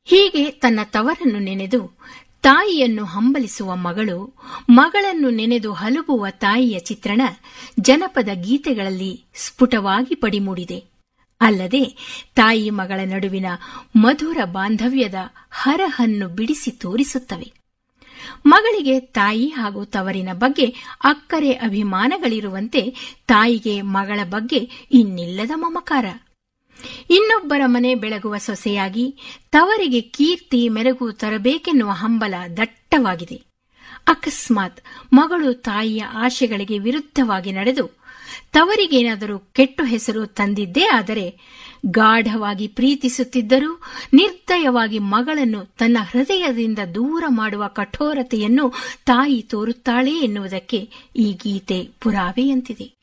ಹೀಗೆ ತನ್ನ ತವರನ್ನು ನೆನೆದು ತಾಯಿಯನ್ನು ಹಂಬಲಿಸುವ ಮಗಳು ಮಗಳನ್ನು ನೆನೆದು ಹಲುಬುವ ತಾಯಿಯ ಚಿತ್ರಣ ಜನಪದ ಗೀತೆಗಳಲ್ಲಿ ಸ್ಫುಟವಾಗಿ ಪಡಿಮೂಡಿದೆ ಅಲ್ಲದೆ ತಾಯಿ ಮಗಳ ನಡುವಿನ ಮಧುರ ಬಾಂಧವ್ಯದ ಹರಹನ್ನು ಬಿಡಿಸಿ ತೋರಿಸುತ್ತವೆ ಮಗಳಿಗೆ ತಾಯಿ ಹಾಗೂ ತವರಿನ ಬಗ್ಗೆ ಅಕ್ಕರೆ ಅಭಿಮಾನಗಳಿರುವಂತೆ ತಾಯಿಗೆ ಮಗಳ ಬಗ್ಗೆ ಇನ್ನಿಲ್ಲದ ಮಮಕಾರ ಇನ್ನೊಬ್ಬರ ಮನೆ ಬೆಳಗುವ ಸೊಸೆಯಾಗಿ ತವರಿಗೆ ಕೀರ್ತಿ ಮೆರುಗು ತರಬೇಕೆನ್ನುವ ಹಂಬಲ ದಟ್ಟವಾಗಿದೆ ಅಕಸ್ಮಾತ್ ಮಗಳು ತಾಯಿಯ ಆಶೆಗಳಿಗೆ ವಿರುದ್ಧವಾಗಿ ನಡೆದು ತವರಿಗೇನಾದರೂ ಕೆಟ್ಟು ಹೆಸರು ತಂದಿದ್ದೇ ಆದರೆ ಗಾಢವಾಗಿ ಪ್ರೀತಿಸುತ್ತಿದ್ದರೂ ನಿರ್ದಯವಾಗಿ ಮಗಳನ್ನು ತನ್ನ ಹೃದಯದಿಂದ ದೂರ ಮಾಡುವ ಕಠೋರತೆಯನ್ನು ತಾಯಿ ತೋರುತ್ತಾಳೆ ಎನ್ನುವುದಕ್ಕೆ ಈ ಗೀತೆ ಪುರಾವೆಯಂತಿದೆ